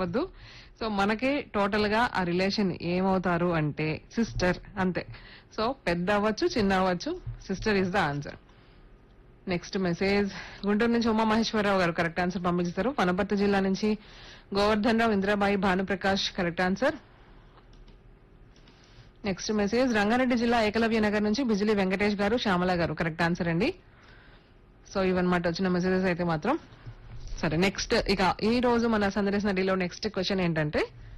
అవ్వద్దు సో మనకి టోటల్ గా ఆ రిలేషన్ ఏమవుతారు అంటే సిస్టర్ అంతే సో పెద్ద అవ్వచ్చు చిన్న అవ్వచ్చు sister is the answer next message Guntur నుంచి ఉమా మహేశ్వరరావు గారు కరెక్ట్ ఆన్సర్ పంపించారు వనపర్తి జిల్లా నుంచి Govardhan Rao Indrabai Bhanuprakash correct answer next message Rangareddy జిల్లా ఏకలవ్య నగర్ నుంచి బిజిలి వెంకటేష్ గారు శ్యామల గారు కరెక్ట్ ఆన్సర్ అండి సో ఇవన్నమాట వచ్చిన మెసేజెస్ అయితే మాత్రం సరే నెక్స్ట్ ఇక ఈ రోజు మన సందేశ్ నడిలో నెక్స్ట్ క్వశ్చన్ ఏంటంటే